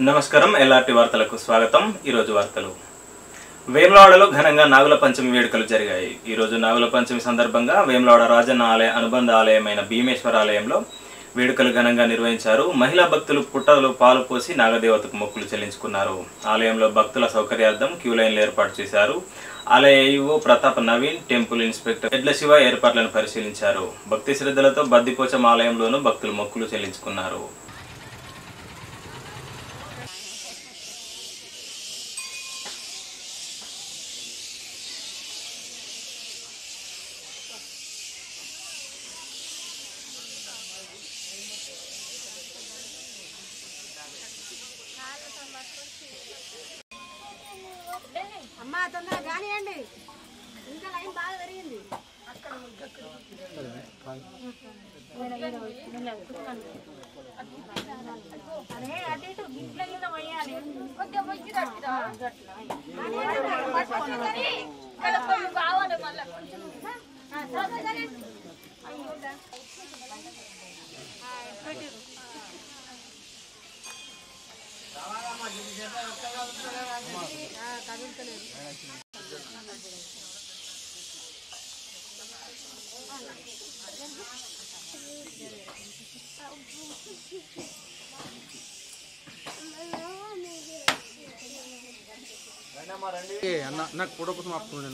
నమస్కారం ఎల్ఆర్టీ వార్తలకు స్వాగతం ఈరోజు వార్తలు వేములవాడలో ఘనంగా నాగుల పంచమి వేడుకలు జరిగాయి ఈ రోజు నాగుల పంచమి సందర్భంగా వేములవాడ రాజన్న ఆలయ అనుబంధ ఆలయమైన భీమేశ్వర ఆలయంలో వేడుకలు ఘనంగా నిర్వహించారు మహిళా భక్తులు పుట్టలో పాలు పోసి నాగదేవతకు మొక్కులు చెల్లించుకున్నారు ఆలయంలో భక్తుల సౌకర్యార్థం క్యూ లైన్లు ఏర్పాటు చేశారు ఆలయ EO Pratap Naveen temple inspector Edla Shiva ఏర్పాట్లను పరిశీలించారు భక్తి శ్రద్ధలతో బద్దిపోచం ఆలయంలోనూ భక్తులు మొక్కులు చెల్లించుకున్నారు అమ్మా తొందరగా కానివ్వండి ఇంకా లైన్ బాగా పెరిగింది అరే అటు ఇటు గిట్ల గిట్ల పోయాలి కొద్దిగా మొక్కి తట్టిరా. పట్టుకొని ఇక్కడ కొన్ని కావాలి మళ్ళా కొంచెం. ఆ, సరే, సరే. అయ్యో, దా. ఆ, పెట్టిర్రు. ఆ, కదులుతలేదు ఏ అన్న నాకు ఫోటో కోసం ఆపుతున్నాను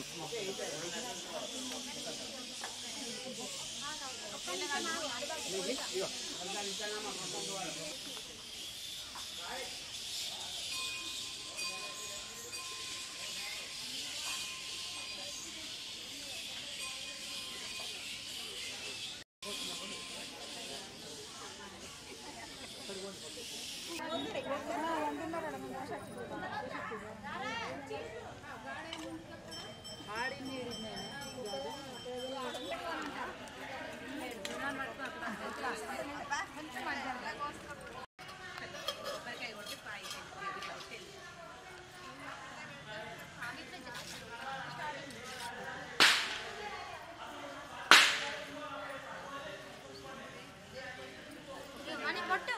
మనీ కొట్టు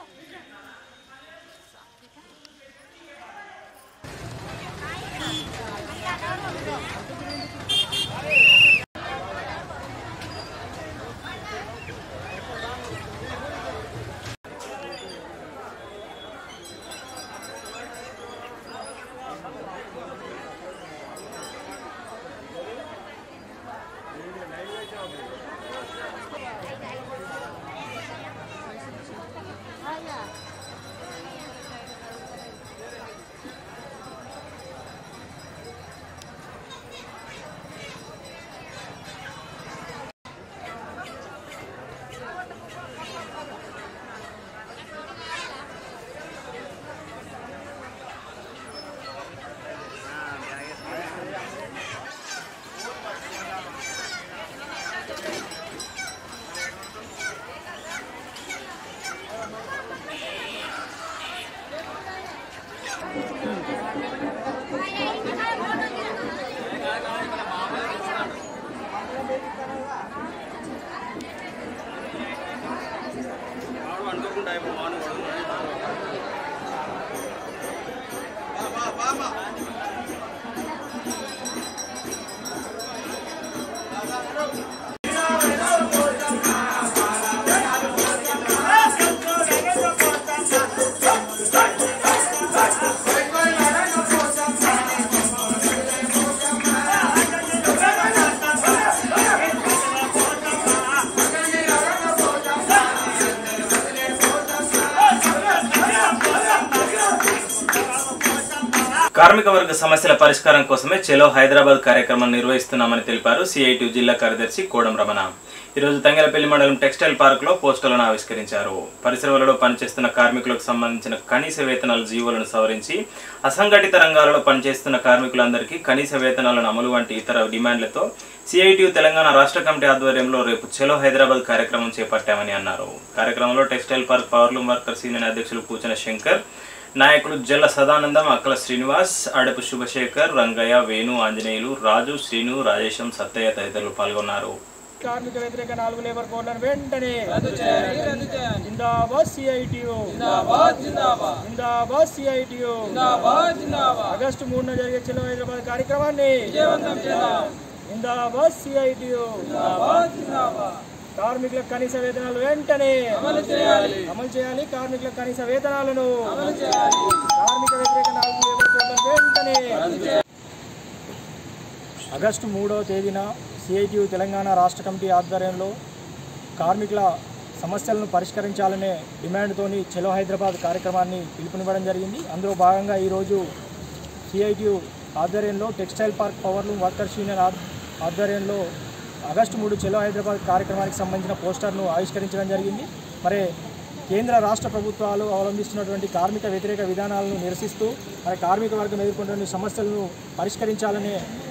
కార్మిక వర్గ సమస్యల పరిష్కారం కోసమే చెలో హైదరాబాద్ కార్యక్రమం నిర్వహిస్తున్నామని తెలిపారు సిఐటి జిల్లా కార్యదర్శి కోడం రమణ ఈరోజు తంగెలపల్లి మండలం టెక్స్టైల్ పార్క్ లో పోస్టర్లను ఆవిష్కరించారు పరిశ్రమలలో పనిచేస్తున్న కార్మికులకు సంబంధించిన కనీస వేతనాల జీవోలను సవరించి అసంఘటిత రంగాలలో పనిచేస్తున్న కార్మికులందరికీ కనీస వేతనాలను అమలు వంటి ఇతర డిమాండ్లతో సిఐటియు తెలంగాణ రాష్ట్ర కమిటీ ఆధ్వర్యంలో రేపు చెలో హైదరాబాద్ కార్యక్రమం చేపట్టామని అన్నారు కార్యక్రమంలో textile park powerloom workers union అధ్యక్షులు కూచన శంకర్ నాయకులు జల్ల సదానందం అక్కల శ్రీనివాస్ అడపు శుభశేఖర్ రంగయ్య వేణు ఆంజనేయులు రాజు శ్రీను రాజేశం సత్తయ్య తదితరులు పాల్గొన్నారు కార్మిక వ్యతిరేక నాలుగు లేబర్ కోడ్లను వెంటనే జిందాబాద్ సిఐటియు జిందాబాద్ సిఐటియు ఆగస్టు మూడున జరిగే చెలో హైదరాబాద్ కార్యక్రమాన్ని జిందాబాద్ సిఐటియు కార్మికులకు కనీస వేతనాలు వెంటనే అమలు చేయాలి అమలు చేయాలి కార్మికులకు కనీస వేతనాలను అమలు చేయాలి కార్మిక వ్యతిరేక నాలుగు లేబర్ కోడ్లను వెంటనే ఆగస్టు మూడవ తేదీన సిఐటియు తెలంగాణ రాష్ట్ర కమిటీ ఆధ్వర్యంలో కార్మికుల సమస్యలను పరిష్కరించాలనే డిమాండ్తోని చెలో హైదరాబాద్ కార్యక్రమాన్ని పిలుపునివ్వడం జరిగింది అందులో భాగంగా ఈరోజు సిఐటియు ఆధ్వర్యంలో textile park powerloom workers union ఆద్- ఆధ్వర్యంలో ఆగస్టు మూడు చెలో హైదరాబాద్ కార్యక్రమానికి సంబంధించిన పోస్టర్ను ఆవిష్కరించడం జరిగింది మరి కేంద్ర రాష్ట్ర ప్రభుత్వాలు అవలంబిస్తున్నటువంటి కార్మిక వ్యతిరేక విధానాలను నిరసిస్తూ మరి కార్మిక వర్గం ఎదుర్కొంటున్న సమస్యలను పరిష్కరించాలనే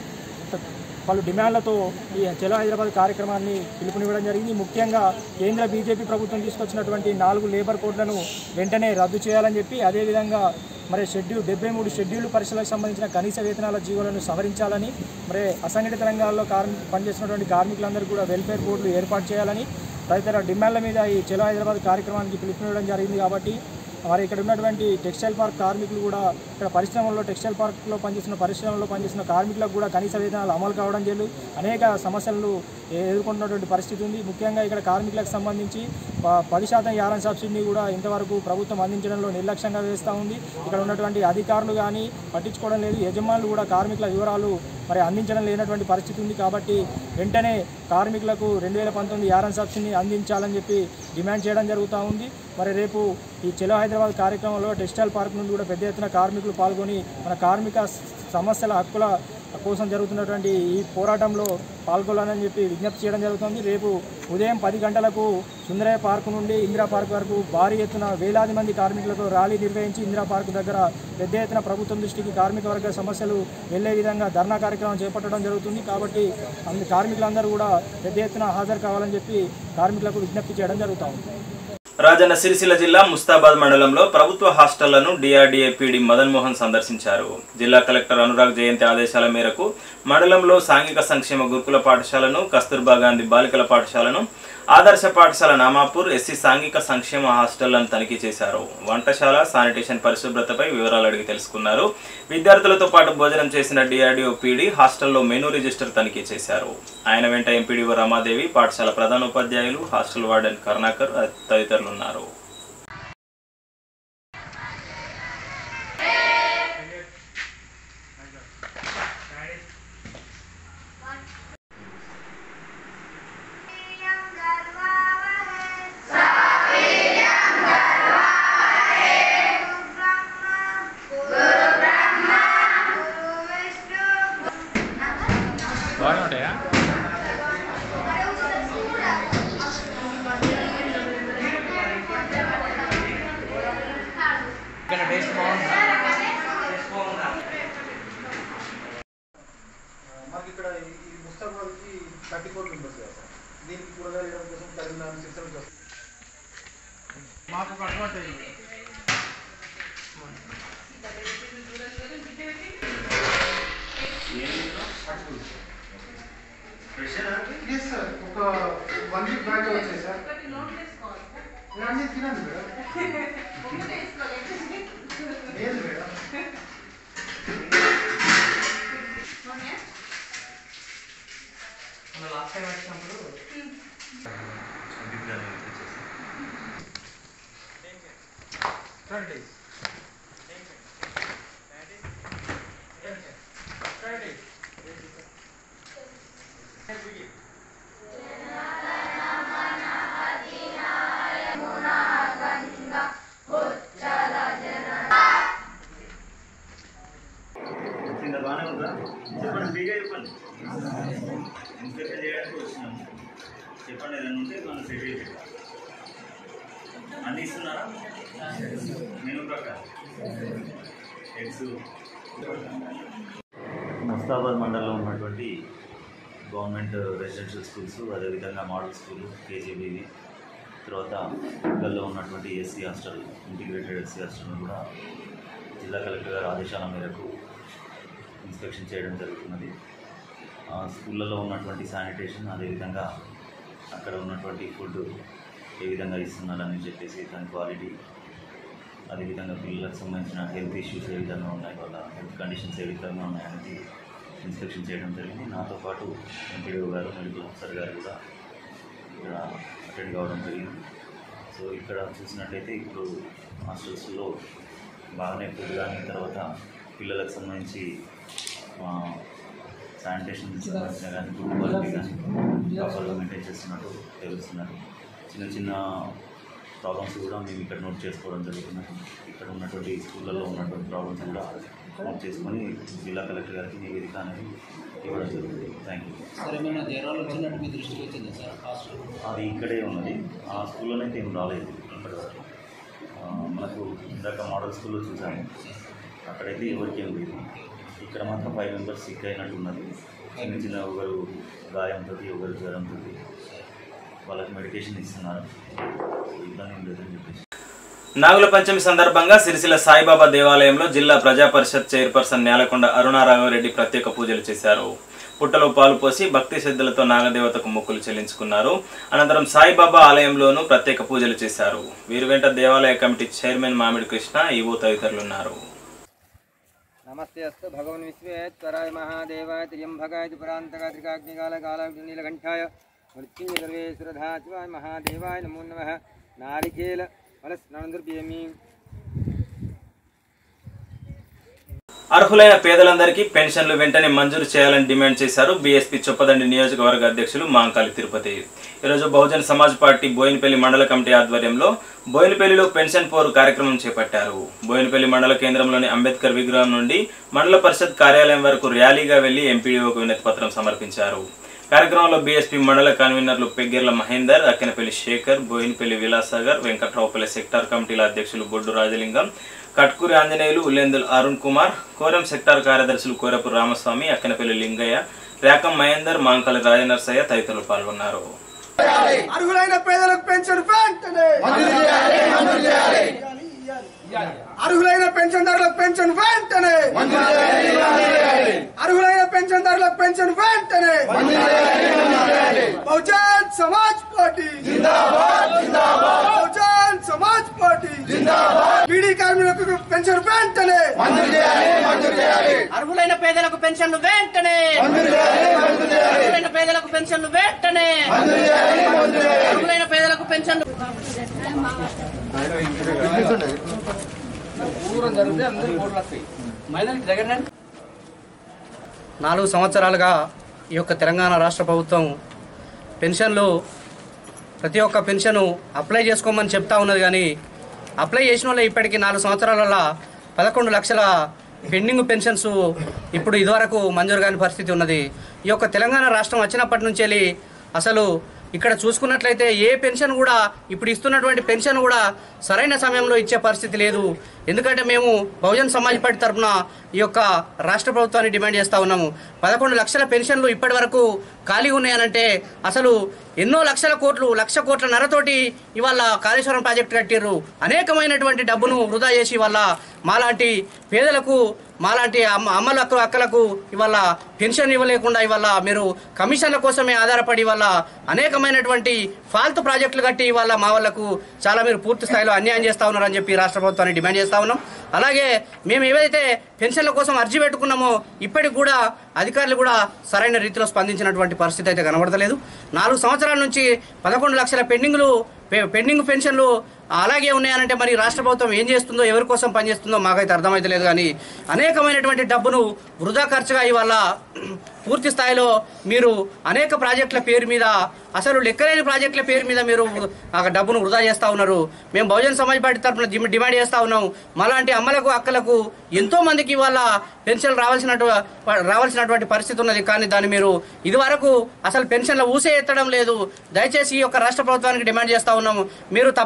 పలు డిమాండ్లతో ఈ చలో హైదరాబాద్ కార్యక్రమాన్ని పిలుపునివ్వడం జరిగింది ముఖ్యంగా కేంద్ర బీజేపీ ప్రభుత్వం తీసుకొచ్చినటువంటి నాలుగు లేబర్ కోడ్లను వెంటనే రద్దు చేయాలని చెప్పి అదేవిధంగా మరి షెడ్యూల్ డెబ్బై మూడు షెడ్యూల్ పరీక్షలకు సంబంధించిన కనీస వేతనాల జీవోలను సవరించాలని మరి అసంఘటిత రంగాల్లో కార్మి పనిచేస్తున్నటువంటి కార్మికులందరూ కూడా వెల్ఫేర్ బోర్డులు ఏర్పాటు చేయాలని తదితర డిమాండ్ల మీద ఈ చలో హైదరాబాద్ కార్యక్రమానికి పిలుపునివ్వడం జరిగింది కాబట్టి మరి ఇక్కడ ఉన్నటువంటి టెక్స్టైల్ పార్క్ కార్మికులు కూడా ఇక్కడ పరిశ్రమల్లో టెక్స్టైల్ పార్క్లో పనిచేస్తున్న పరిశ్రమల్లో పనిచేస్తున్న కార్మికులకు కూడా కనీస వేతనాలు అమలు కావడం లేదు అనేక సమస్యలు ఎదుర్కొంటున్నటువంటి పరిస్థితి ఉంది ముఖ్యంగా ఇక్కడ కార్మికులకు సంబంధించి ప- పది శాతం యారన్ సబ్సిడీని కూడా ఇంతవరకు ప్రభుత్వం అందించడంలో నిర్లక్ష్యంగా వేస్తూ ఉంది ఇక్కడ ఉన్నటువంటి అధికారులు కానీ పట్టించుకోవడం లేదు యజమానులు కూడా కార్మికుల వివరాలు మరి అందించడం లేనటువంటి పరిస్థితి ఉంది కాబట్టి వెంటనే కార్మికులకు రెండు వేల పంతొమ్మిది యారన్ సబ్సిడీని అందించాలని చెప్పి డిమాండ్ చేయడం జరుగుతూ ఉంది మరి రేపు ఈ చెలో హైదరాబాద్ కార్యక్రమంలో టెక్స్టైల్ పార్క్ నుండి కూడా పెద్ద ఎత్తున కార్మికులు పాల్గొని మన కార్మిక సమస్యల హక్కుల కోసం జరుగుతున్నటువంటి ఈ పోరాటంలో పాల్గొనాలని చెప్పి విజ్ఞప్తి చేయడం జరుగుతుంది రేపు ఉదయం పది గంటలకు సుందరయ్య పార్క్ నుండి ఇందిరా పార్క్ వరకు భారీ ఎత్తున వేలాది మంది కార్మికులతో ర్యాలీ నిర్వహించి ఇందిరా పార్క్ దగ్గర పెద్ద ఎత్తున ప్రభుత్వం దృష్టికి కార్మిక వర్గ సమస్యలు వెళ్లే విధంగా ధర్నా కార్యక్రమం చేపట్టడం జరుగుతుంది కాబట్టి అందు కార్మికులందరూ కూడా పెద్ద ఎత్తున హాజరు కావాలని చెప్పి కార్మికులకు విజ్ఞప్తి చేయడం జరుగుతూ ఉంది రాజన్న సిరిసిల్ల జిల్లా ముస్తాబాద్ మండలంలో ప్రభుత్వ హాస్టళ్లను డిఆర్డీఏ పీడీ మదన్ మోహన్ సందర్శించారు జిల్లా కలెక్టర్ అనురాగ్ జయంతి ఆదేశాల మేరకు మండలంలో సాంఘిక సంక్షేమ గురుకుల పాఠశాలను కస్తూర్బా గాంధీ బాలికల పాఠశాలను ఆదర్శ పాఠశాల నామాపూర్ ఎస్సీ సాంఘిక సంక్షేమ హాస్టళ్లను తనిఖీ చేశారు వంటశాల శానిటేషన్ పరిశుభ్రతపై వివరాలు అడిగి తెలుసుకున్నారు విద్యార్థులతో పాటు భోజనం చేసిన డిఆర్డీఓ పీడీ హాస్టల్లో మెనూ రిజిస్టర్ తనిఖీ చేశారు ఆయన వెంట ఎంపీడీఓ రమాదేవి పాఠశాల ప్రధానోపాధ్యాయులు హాస్టల్ వార్డెన్ కరుణాకర్ తదితరులు ఉన్నారు మాకు ఇక్కడ ఈ- ఈ ముస్తాబాద్కి థర్టీ ఫోర్ మెంబర్స్ కదా సార్ దీనికి కూరగాయలు ఇవ్వడం కోసం కరీంనగర్ సిక్స్ సెవెన్ వస్తుంది మాకు ఒక అలవాటు అయింది లేదు సార్ ఒక వన్ వీక్ బ్యాక్ వచ్చాయి సార్ అన్నీ తినండి మేడం లేదు మేడం రండి చెప్పండి ఫ్రీగా చెప్పండి ఇన్స్పెక్షన్ చేయడానికి వచ్చినాము చెప్పండి ఏదైనా ఉంటే మనం సెట్ చేసి అన్ని ఇస్తున్నారా నేను ప్రకారం ఎగ్స్ ముస్తాబాద్ మండలంలో ఉన్నటువంటి గవర్నమెంట్ రెసిడెన్షియల్ స్కూల్స్ అదేవిధంగా మోడల్ స్కూల్ కేజీబీవి తర్వాత పక్కల్లో ఉన్నటువంటి ఎస్సీ హాస్టల్ ఇంటిగ్రేటెడ్ ఎస్సీ హాస్టల్ను కూడా జిల్లా కలెక్టర్ గారి ఆదేశాల మేరకు ఇన్స్పెక్షన్ చేయడం జరుగుతున్నది ఆ, స్కూళ్ళలో ఉన్నటువంటి శానిటేషన్ అదేవిధంగా అక్కడ ఉన్నటువంటి ఫుడ్ ఏ విధంగా ఇస్తున్నారని చెప్పేసి దాని క్వాలిటీ అదేవిధంగా పిల్లలకు సంబంధించిన హెల్త్ ఇష్యూస్ ఏ విధంగా ఉన్నాయి వాళ్ళ హెల్త్ కండిషన్స్ ఏ విధంగా ఉన్నాయనేది ఇన్స్పెక్షన్ చేయడం జరిగింది నాతో పాటు ఎంపీడీఓ గారు మెడికల్ ఆఫీసర్ గారు కూడా ఇక్కడ అటెండ్ కావడం జరిగింది సో ఇక్కడ చూసినట్టయితే ఇప్పుడు హాస్టల్స్లో బాగానే ఫుడ్ కానీ తర్వాత పిల్లలకు సంబంధించి శానిటేషన్ సంబంధించిన కానీ ఫుడ్ క్వాలిటీ కానీ ప్రాపర్గా మెయింటైన్ చేస్తున్నట్టు తెలుస్తున్నారు చిన్న చిన్న ప్రాబ్లమ్స్ కూడా మేము ఇక్కడ నోట్ చేసుకోవడం జరుగుతున్నది ఇక్కడ ఉన్నటువంటి స్కూళ్ళల్లో ఉన్నటువంటి ప్రాబ్లమ్స్ కూడా నోట్ చేసుకొని జిల్లా కలెక్టర్ గారికి నివేదిక అనేది ఇవ్వడం జరుగుతుంది థ్యాంక్ యూ సార్ ఏమైనా జ్వరాలు వచ్చినట్టు మీ దృష్టికి వచ్చిందా సార్ హాస్టల్ అది ఇక్కడే ఉన్నది ఆ స్కూల్లోనైతే ఏం రాలేదు ఇప్పటి వరకు ఆ, మనకు ఇందాక మోడల్ స్కూల్లో చూసాము అక్కడైతే ఎవరికి ఏం లేదు ఇక్కడ మాత్రం ఫైవ్ మెంబర్స్ సిక్ అయినట్టు ఉన్నది చిన్న చిన్న ఒకరు గాయంతో ఒకరు జ్వరంతో వాళ్ళకి మెడికేషన్ ఇస్తున్నారు ఇబ్బంది ఏం లేదని చెప్పేసి నాగుల పంచమి సందర్భంగా సిరిసిల్ల సాయిబాబా దేవాలయంలో జిల్లా ప్రజా పరిషత్ చైర్పర్సన్ నేలకొండ అరుణారాఘవరెడ్డి ప్రత్యేక పూజలు చేశారు పుట్టలో పాలు పోసి భక్తి శ్రద్ధలతో నాగదేవతకు మొక్కులు చెల్లించుకున్నారు అనంతరం సాయిబాబా ఆలయంలోనూ ప్రత్యేక పూజలు చేశారు వీరు వెంట దేవాలయ కమిటీ చైర్మన్ మామిడి కృష్ణ ఈవో తదితరులున్నారు నమస్తే అస్తు భగవన్ విశ్వేశ్వరాయ మహాదేవాయ త్రియంభకాయ పురాంతకాయ త్రికాగ్నికాల నీలకంఠాయ మృత్యుంజయ సర్వేశ్వరధా శివాయ మహాదేవాయ నమో నమ నారికేల ఫలస్నానందుర్భ్యమి అర్హులైన పేదలందరికీ పెన్షన్లు వెంటనే మంజూరు చేయాలని డిమాండ్ చేశారు బీఎస్పీ చొప్పదండి నియోజకవర్గ అధ్యక్షులు మాంకాలి తిరుపతి ఈరోజు బహుజన్ సమాజ్ పార్టీ బోయినపల్లి మండల కమిటీ ఆధ్వర్యంలో బోయినపల్లిలో పెన్షన్ పోరు కార్యక్రమం చేపట్టారు బోయినపల్లి మండల కేంద్రంలోని అంబేద్కర్ విగ్రహం నుండి మండల పరిషత్ కార్యాలయం వరకు ర్యాలీగా వెళ్లి ఎంపీడీఓకు వినతి పత్రం సమర్పించారు కార్యక్రమంలో బీఎస్పీ మండల కన్వీనర్లు పెగ్గెర్ల మహేందర్ అక్కినపల్లి శేఖర్ బోయినపల్లి విలాసాగర్ వెంకట్రావుపల్లి సెక్టార్ కమిటీల అధ్యక్షులు బొడ్డు రాజలింగం కట్కూరి ఆంజనేయులు ఉల్లేందుల్ అరుణ్ కుమార్ కోరం సెక్టార్ కార్యదర్శులు కోరపు రామస్వామి అక్కనపల్లి లింగయ్య రేకం మహేందర్ మాంకలి రాజనర్సయ్య తదితరులు పాల్గొన్నారు అర్హులైన పేదలకు పెన్షన్ వెంటనే అర్హులైన పెన్షన్దారులకు పెన్షన్ వెంటనే అర్హులైన పెన్షన్దారులకు పెన్షన్ వెంటనే బహుజన్ సమాజ్ పార్టీ బహుజన్ సమాజ్ పార్టీ బీడీ కార్మికులకు పెన్షన్ వెంటనే అర్హులైన పేదలకు పెన్షన్లు వెంటనే అర్హులైన పేదలకు పెన్షన్లు వెంటనే అర్హులైన పేదలకు పెన్షన్లు నాలుగు సంవత్సరాలుగా ఈ యొక్క తెలంగాణ రాష్ట్ర ప్రభుత్వం పెన్షన్లు ప్రతి ఒక్క పెన్షను అప్లై చేసుకోమని చెప్తా ఉన్నది కానీ అప్లై చేసిన వాళ్ళే ఇప్పటికి నాలుగు సంవత్సరాలలో పదకొండు లక్షల పెండింగ్ పెన్షన్స్ ఇప్పుడు ఇదివరకు మంజూరు కాని పరిస్థితి ఉన్నది ఈ యొక్క తెలంగాణ రాష్ట్రం వచ్చినప్పటి నుంచి వెళ్ళి అసలు ఇక్కడ చూసుకున్నట్లయితే ఏ పెన్షన్ కూడా ఇప్పుడు ఇస్తున్నటువంటి పెన్షన్ కూడా సరైన సమయంలో ఇచ్చే పరిస్థితి లేదు ఎందుకంటే మేము బహుజన్ సమాజ్ పార్టీ తరఫున ఈ యొక్క రాష్ట్ర ప్రభుత్వాన్ని డిమాండ్ చేస్తా ఉన్నాము పదకొండు లక్షల పెన్షన్లు ఇప్పటి వరకు ఖాళీ ఉన్నాయనంటే అసలు ఎన్నో లక్షల కోట్లు లక్ష కోట్ల నరతోటి ఇవాళ కాళేశ్వరం ప్రాజెక్టు కట్టిర్రు అనేకమైనటువంటి డబ్బును వృధా చేసి ఇవాళ మాలాంటి పేదలకు మాలాంటి అమ్మ అమ్మల అక్క అక్కలకు ఇవాళ పెన్షన్ ఇవ్వలేకుండా ఇవాళ మీరు కమిషన్ల కోసమే ఆధారపడి ఇవాళ అనేకమైనటువంటి ఫాల్తు ప్రాజెక్టులు కట్టి ఇవాళ మా వాళ్ళకు చాలా మీరు పూర్తి స్థాయిలో అన్యాయం చేస్తా ఉన్నారని చెప్పి రాష్ట్ర ప్రభుత్వాన్ని డిమాండ్ చేస్తా ఉన్నాం అలాగే మేము ఏవైతే పెన్షన్ల కోసం అర్జీ పెట్టుకున్నామో ఇప్పటికి కూడా అధికారులు కూడా సరైన రీతిలో స్పందించినటువంటి పరిస్థితి అయితే కనబడతలేదు నాలుగు సంవత్సరాల నుంచి పదకొండు లక్షల పెండింగ్లు పె- పెండింగ్ పెన్షన్లు అలాగే ఉన్నాయనంటే మరి రాష్ట్ర ప్రభుత్వం ఏం చేస్తుందో ఎవరి కోసం పనిచేస్తుందో మాకైతే అర్థమైతే లేదు కానీ అనేకమైనటువంటి డబ్బును వృధా ఖర్చుగా ఇవాళ పూర్తి స్థాయిలో మీరు అనేక ప్రాజెక్టుల పేరు మీద అసలు లెక్కలేని ప్రాజెక్టుల పేరు మీద మీరు ఆ డబ్బును వృధా చేస్తా ఉన్నారు మేము బహుజన్ సమాజ్ పార్టీ తరఫున జిమ్- డిమాండ్ చేస్తా ఉన్నాం మాలాంటి అమ్మలకు అక్కలకు ఎంతో మందికి ఇవాళ పెన్షన్ రావాల్సినటు రావాల్సినటువంటి పరిస్థితి ఉన్నది కానీ దాన్ని మీరు ఇదివరకు అసలు పెన్షన్ల ఊసే ఎత్తడం లేదు దయచేసి ఈ యొక్క రాష్ట్ర ప్రభుత్వానికి డిమాండ్ చేస్తా ఉన్నాము మీరు తప్పకుండా ఈ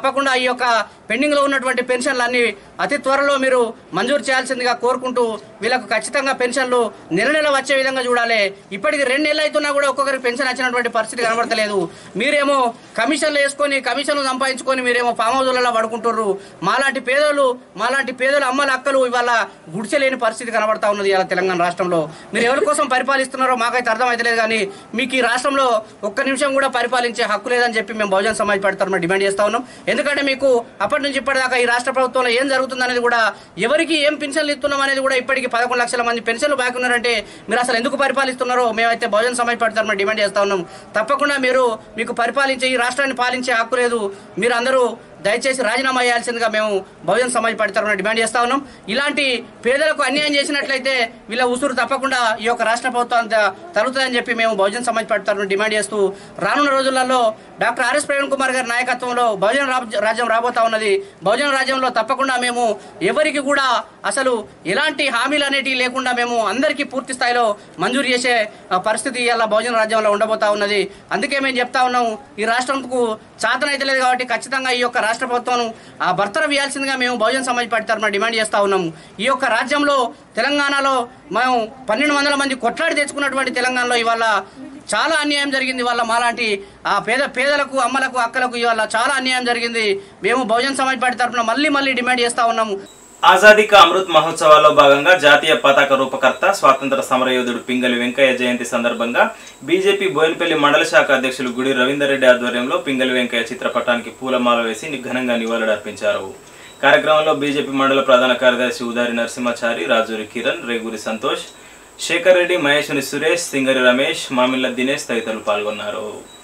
యొక్క పెండింగ్ లో ఉన్నటువంటి పెన్షన్లన్నీ అతి త్వరలో మీరు మంజూరు చేయాల్సిందిగా కోరుకుంటూ వీళ్ళకు ఖచ్చితంగా పెన్షన్లు నెల నెల వచ్చే విధంగా చూడాలి ఇప్పటికి రెండు నెలలు అవుతున్నా కూడా ఒక్కొక్కరికి పెన్షన్ వచ్చినటువంటి పరిస్థితి కనబడతలేదు మీరేమో కమిషన్లు వేసుకొని కమిషన్లు సంపాదించుకొని మీరేమో ఫామ్ హౌజులలో పడుకుంటుర్రు మాలాంటి పేదలు మాలాంటి పేదలు అమ్మల అక్కలు ఇవాళ గుడిచెలేని పరిస్థితి కనబడతా ఉన్నది ఇలా తెలంగాణ రాష్ట్రంలో మీరు ఎవరి కోసం పరిపాలిస్తున్నారో మాకైతే అర్థమైతలేదు కానీ మీకు ఈ రాష్ట్రంలో ఒక్క నిమిషం కూడా పరిపాలించే హక్కు లేదని చెప్పి మేము బహుజన సమాజ్ పడతారని డిమాండ్ చేస్తా ఉన్నాం ఎందుకంటే మీకు అప్పటి నుంచి ఇప్పటిదాకా ఈ రాష్ట్ర ప్రభుత్వంలో ఏం జరుగుతుంది అనేది కూడా ఎవరికి ఏం పెన్షన్లు ఇస్తున్నాం అనేది కూడా ఇప్పటికి పదకొండు లక్షల మంది పెన్షన్లు బాకీ ఉన్నారంటే మీరు అసలు ఎందుకు పరిపాలిస్తున్నారో మేమైతే బహుజన సమాజ్ పడతారని డిమాండ్ చేస్తా ఉన్నాం తప్పకుండా మీరు మీకు పరిపాలించే ఈ రాష్ట్రాన్ని పాలించే హక్కు లేదు మీరు అందరూ దయచేసి రాజీనామా చేయాల్సిందిగా మేము బహుజన సమాజ్ పడతారని డిమాండ్ చేస్తా ఉన్నాం ఇలాంటి పేదలకు అన్యాయం చేసినట్లయితే వీళ్ళ ఉసురు తప్పకుండా ఈ యొక్క రాష్ట్ర ప్రభుత్వం తరుగుతుందని చెప్పి మేము బహుజన సమాజ్ పడతారని డిమాండ్ చేస్తూ రానున్న రోజులలో డాక్టర్ ఆర్ఎస్ ప్రవీణ్ కుమార్ గారి నాయకత్వంలో బహుజన రాజ్- రాజ్యం రాబోతా ఉన్నది బహుజన రాజ్యంలో తప్పకుండా మేము ఎవరికి కూడా అసలు ఎలాంటి హామీలు అనేటివి లేకుండా మేము అందరికీ పూర్తి స్థాయిలో మంజూరు చేసే ఆ, పరిస్థితి ఇలా బహుజన రాజ్యంలో ఉండబోతా ఉన్నది అందుకే మేము చెప్తా ఉన్నాం ఈ రాష్ట్రంకు చాతనైతే లేదు కాబట్టి ఖచ్చితంగా ఈ యొక్క రాష్ట్ర ప్రభుత్వం ఆ భర్తర వేయాల్సిందిగా మేము బహుజన సమాజ్ పార్టీ తరఫున డిమాండ్ చేస్తా ఉన్నాం ఈ యొక్క రాజ్యంలో తెలంగాణలో మేము పన్నెండు వందల మంది కొట్లాడి తెచ్చుకున్నటువంటి తెలంగాణలో ఇవాళ చాలా అన్యాయం జరిగింది వాళ్ళ మాలాంటి ఆ పేద పేదలకు అమ్మలకు అక్కలకు ఇవాళ చాలా అన్యాయం జరిగింది మేము బహుజన సమాజ్ పార్టీ తరఫున మళ్ళీ మళ్ళీ డిమాండ్ చేస్తా ఉన్నాము ఆజాదీ కా అమృత్ మహోత్సవాల్లో భాగంగా జాతీయ పతాక రూపకర్త స్వాతంత్ర సమరయోధుడు పింగళి వెంకయ్య జయంతి సందర్భంగా బీజేపీ బోయినపల్లి మండల శాఖ అధ్యక్షులు గుడి రవీందర్ రెడ్డి ఆధ్వర్యంలో పింగళి వెంకయ్య చిత్రపటానికి పూలమాల వేసి ఘనంగా నివాళులర్పించారు కార్యక్రమంలో బీజేపీ మండల ప్రధాన కార్యదర్శి ఉదారి నరసింహాచారి రాజూరి కిరణ్ రేగూరి సంతోష్ శేఖర్ రెడ్డి మహేశ్వరి సురేష్ సింగరి రమేష్ మామిళ్ళ దినేష్ తదితరులు పాల్గొన్నారు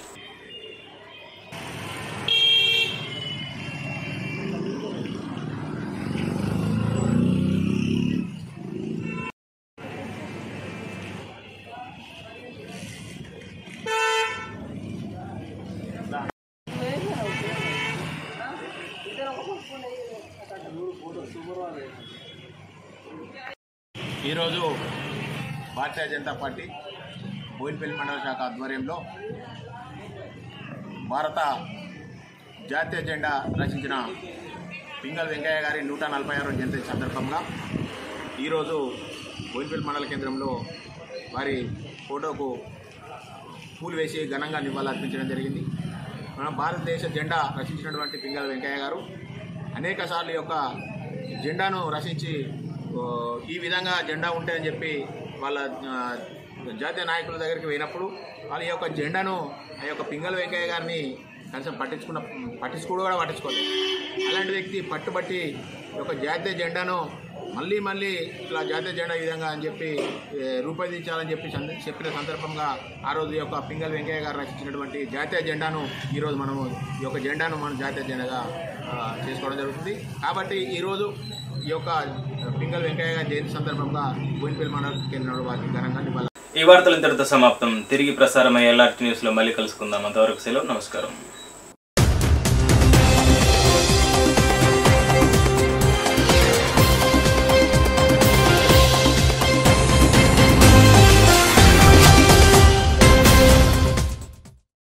ఈరోజు భారతీయ జనతా పార్టీ బోయినపల్లి మండల శాఖ ఆధ్వర్యంలో భారత జాతీయ జెండా రచించిన పింగల్ వెంకయ్య గారి నూట నలభై ఆరో జయంతి సందర్భంగా ఈరోజు బోయినపల్లి మండల కేంద్రంలో వారి ఫోటోకు పూలు వేసి ఘనంగా నివాళులర్పించడం జరిగింది మన భారతదేశ జెండా రచించినటువంటి పింగళ వెంకయ్య గారు అనేక సార్లు ఈ యొక్క జెండాను రచించి ఓ, ఈ విధంగా జెండా ఉంటుందని చెప్పి వాళ్ళ ఆ, జాతీయ నాయకుల దగ్గరికి పోయినప్పుడు వాళ్ళ ఈ యొక్క జెండాను ఆ యొక్క పింగళ వెంకయ్య గారిని కనీసం పట్టించుకున్న పట్టించుకోడు కూడా పట్టించుకోలేదు అలాంటి వ్యక్తి పట్టుబట్టి ఈ యొక్క జాతీయ జెండాను మళ్ళీ మళ్ళీ ఇట్లా జాతీయ జెండా ఈ విధంగా అని చెప్పి ఏ, రూపొందించాలని చెప్పి సంద- చెప్పిన సందర్భంగా ఆ రోజు ఈ యొక్క పింగల్ వెంకయ్య గారు రచించినటువంటి జాతీయ జెండాను ఈరోజు మనము ఈ యొక్క జెండాను మనం జాతీయ జెండాగా ఆ, చేసుకోవడం జరుగుతుంది కాబట్టి ఈరోజు ఈ యొక్క పింగల్ వెంకయ్య గారి జయంతి సందర్భంగా బోయినపల్లి మండల కేంద్రంలో వారికి ఘనంగా నివాళులు ఈ వార్తలు ఇంతటితో సమాప్తం తిరిగి ప్రసారమయ్యే ఎల్ఆర్టీ న్యూస్లో మళ్ళీ కలుసుకుందాం అంతవరకు సెలవు నమస్కారం